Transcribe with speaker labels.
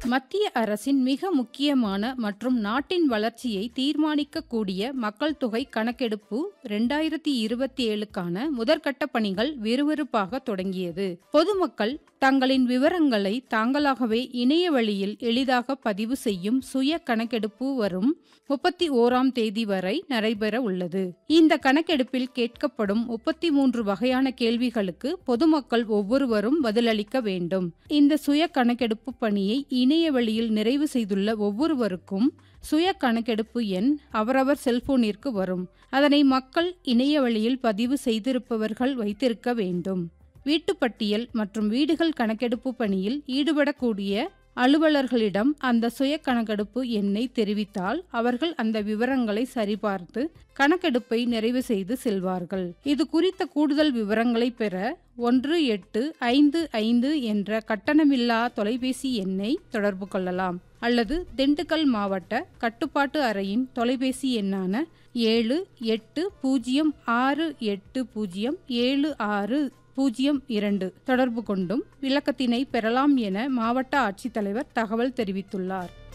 Speaker 1: மத்திய அரசின் மிக முக்கியமான மற்றும் நாட்டின் வளர்ச்சியை தீர்மானிக்கக்கூடிய மக்கள் தொகை கணக்கெடுப்பு ரெண்டாயிரத்தி இருபத்தி ஏழுக்கான முதற்கட்ட பணிகள் விறுவிறுப்பாக தொடங்கியது பொதுமக்கள் தங்களின் விவரங்களை தாங்களாகவே இணைய வழியில் எளிதாக பதிவு செய்யும் சுய கணக்கெடுப்பு வரும் முப்பத்தி ஓராம் தேதி வரை நடைபெற உள்ளது இந்த கணக்கெடுப்பில் கேட்கப்படும் முப்பத்தி மூன்று வகையான கேள்விகளுக்கு பொதுமக்கள் ஒவ்வொருவரும் பதிலளிக்க வேண்டும் இந்த சுய கணக்கெடுப்பு பணியை இணைய வழியில் நிறைவு செய்துள்ள ஒவ்வொருவருக்கும் சுய கணக்கெடுப்பு எண் அவரவர் செல்போனிற்கு வரும் அதனை மக்கள் இணைய வழியில் பதிவு செய்திருப்பவர்கள் வைத்திருக்க வேண்டும் வீட்டுப்பட்டியல் மற்றும் வீடுகள் கணக்கெடுப்பு பணியில் ஈடுபடக்கூடிய அலுவலர்களிடம் அந்த சுய கணக்கெடுப்பு எண்ணை தெரிவித்தால் அவர்கள் அந்த விவரங்களை சரிபார்த்து கணக்கெடுப்பை நிறைவு செய்து செல்வார்கள் இது குறித்த கூடுதல் விவரங்களை பெற ஒன்று எட்டு ஐந்து ஐந்து என்ற கட்டணமில்லா தொலைபேசி எண்ணை தொடர்பு கொள்ளலாம் அல்லது திண்டுக்கல் மாவட்ட கட்டுப்பாட்டு அறையின் தொலைபேசி எண்ணான ஏழு எட்டு பூஜ்ஜியம் ஆறு எட்டு பூஜ்ஜியம் ஏழு ஆறு பூஜ்ஜியம் இரண்டு தொடர்பு கொண்டும் விளக்கத்தினை பெறலாம் என மாவட்ட ஆட்சித்தலைவர் தகவல் தெரிவித்துள்ளார்